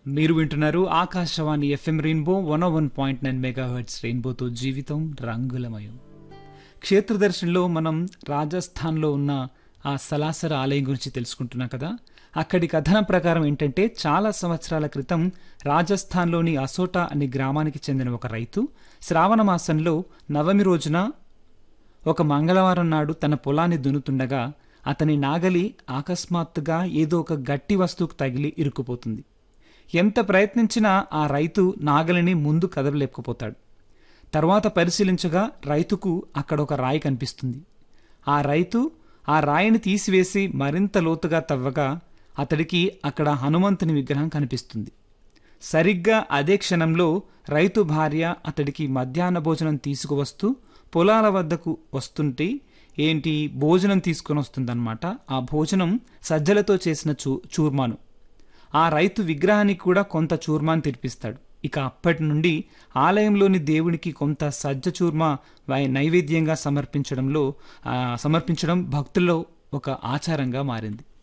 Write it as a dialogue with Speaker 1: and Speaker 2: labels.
Speaker 1: మీరు వింటున్నారు Akashvani FM rainbow one one point nine megahertz రెయిన్బోతో జీవితం రంగులమయం క్షేత్రదర్శన్లో మనం రాజస్థాన్లో ఉన్న ఆ సలాసర ఆలయం గురించి తెలుసుకుంటున్నాం కదా అక్కడి కథనం ప్రకారం ఏంటంటే చాలా సంవత్సరాల క్రితం రాజస్థాన్లోని అసోటా అనే గ్రామానికి చెందిన ఒక రైతు శ్రావణ మాసంలో నవమి రోజున ఒక మంగళవారం నాడు తన పొలాన్ని దున్నుతుండగా అతని నాగలి అకస్మాత్తుగా ఏదో ఒక గట్టి వస్తువుకు తగిలి ఇరుక్కుపోతుంది ఎంత ప్రయత్నించినా ఆ రైతు నాగలిని ముందు కదలలేకపోతాడు తర్వాత పరిశీలించగా రైతుకు అక్కడ ఒక రాయి కనిపిస్తుంది ఆ రైతు ఆ రాయిని తీసివేసి మరింత లోతుగా తవ్వగా అతడికి అక్కడ హనుమంతుని విగ్రహం కనిపిస్తుంది సరిగ్గా అదే క్షణంలో రైతు భార్య అతడికి మధ్యాహ్న భోజనం తీసుకువస్తూ పొలాల వద్దకు వస్తుంటే ఏంటి భోజనం తీసుకొని వస్తుందన్నమాట ఆ భోజనం సజ్జలతో చేసిన చూ చూర్మాను ఆ రైతు విగ్రహానికి కూడా కొంత చూర్మాను తినిపిస్తాడు ఇక అప్పటి నుండి ఆలయంలోని దేవునికి కొంత సజ్జ చూర్మ వై- నైవేద్యంగా సమర్పించడంలో ఆ, సమర్పించడం భక్తుల్లో ఒక ఆచారంగా మారింది